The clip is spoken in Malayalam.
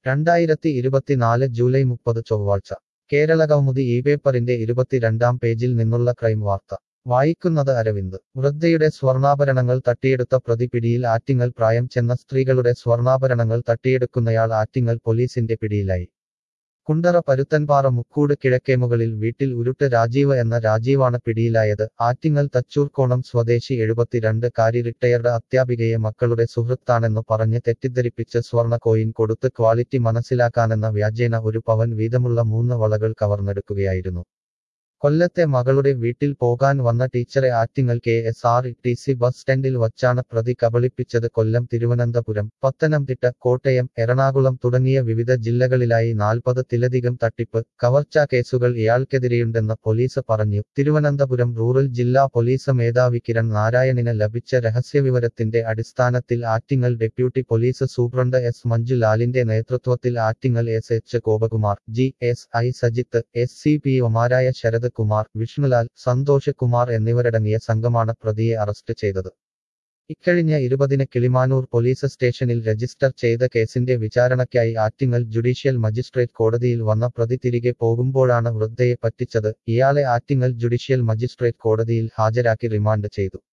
രണ്ടായിരത്തി ഇരുപത്തിനാല് ജൂലൈ മുപ്പത് ചൊവ്വാഴ്ച കേരളകൗമുദി ഈ പേപ്പറിന്റെ ഇരുപത്തിരണ്ടാം പേജിൽ നിന്നുള്ള ക്രൈം വാർത്ത വായിക്കുന്നത് അരവിന്ദ് വൃദ്ധയുടെ സ്വർണ്ണാഭരണങ്ങൾ തട്ടിയെടുത്ത പ്രതി പിടിയിൽ ആറ്റിങ്ങൽ പ്രായം ചെന്ന സ്ത്രീകളുടെ സ്വർണ്ണാഭരണങ്ങൾ തട്ടിയെടുക്കുന്നയാൾ ആറ്റിങ്ങൽ പോലീസിന്റെ പിടിയിലായി കുണ്ടറ പരുത്തൻപാറ മുക്കൂട് കിഴക്കേമുകളിൽ വീട്ടിൽ ഉരുട്ട് രാജീവ് എന്ന രാജീവാണ് പിടിയിലായത് ആറ്റിങ്ങൽ തച്ചൂർക്കോണം സ്വദേശി എഴുപത്തിരണ്ട് കാരി റിട്ടയർഡ് അധ്യാപികയെ മക്കളുടെ സുഹൃത്താണെന്ന് പറഞ്ഞ് തെറ്റിദ്ധരിപ്പിച്ച് സ്വർണ്ണ കോയിൻ കൊടുത്ത് ക്വാളിറ്റി മനസ്സിലാക്കാനെന്ന വ്യാജേന ഒരു പവൻ വീതമുള്ള മൂന്ന് വളകൾ കവർന്നെടുക്കുകയായിരുന്നു കൊല്ലത്തെ മകളുടെ വീട്ടിൽ പോകാൻ വന്ന ടീച്ചറെ Attingal K S R T C bus സ്റ്റാൻഡിൽ വച്ചാണ് പ്രതി കബളിപ്പിച്ചത് കൊല്ലം തിരുവനന്തപുരം പത്തനംതിട്ട കോട്ടയം എറണാകുളം തുടങ്ങിയ വിവിധ ജില്ലകളിലായി നാൽപ്പതിലധികം തട്ടിപ്പ് കവർച്ചാ കേസുകൾ ഇയാൾക്കെതിരെയുണ്ടെന്ന് പോലീസ് പറഞ്ഞു തിരുവനന്തപുരം റൂറൽ ജില്ലാ പോലീസ് മേധാവി കിരൺ നാരായണിന് ലഭിച്ച രഹസ്യവിവരത്തിന്റെ അടിസ്ഥാനത്തിൽ Attingal deputy police superintendent S മഞ്ജുലാലിന്റെ നേതൃത്വത്തിൽ Attingal S H Gopakumar G S I Sajith S C P ഒമാരായ ശരത് കുമാർ വിഷ്ണുലാൽ സന്തോഷ് കുമാർ എന്നിവരടങ്ങിയ സംഘമാണ് പ്രതിയെ അറസ്റ്റ് ചെയ്തത് ഇക്കഴിഞ്ഞ ഇരുപതിന് കിളിമാനൂർ പോലീസ് സ്റ്റേഷനിൽ രജിസ്റ്റർ ചെയ്ത കേസിന്റെ വിചാരണയ്ക്കായി ആറ്റിങ്ങൽ ജുഡീഷ്യൽ മജിസ്ട്രേറ്റ് കോടതിയിൽ വന്ന പ്രതി തിരികെ പോകുമ്പോഴാണ് വൃദ്ധയെ പറ്റിച്ചത് ഇയാളെ ആറ്റിങ്ങൽ ജുഡീഷ്യൽ മജിസ്ട്രേറ്റ് കോടതിയിൽ ഹാജരാക്കി റിമാൻഡ് ചെയ്തു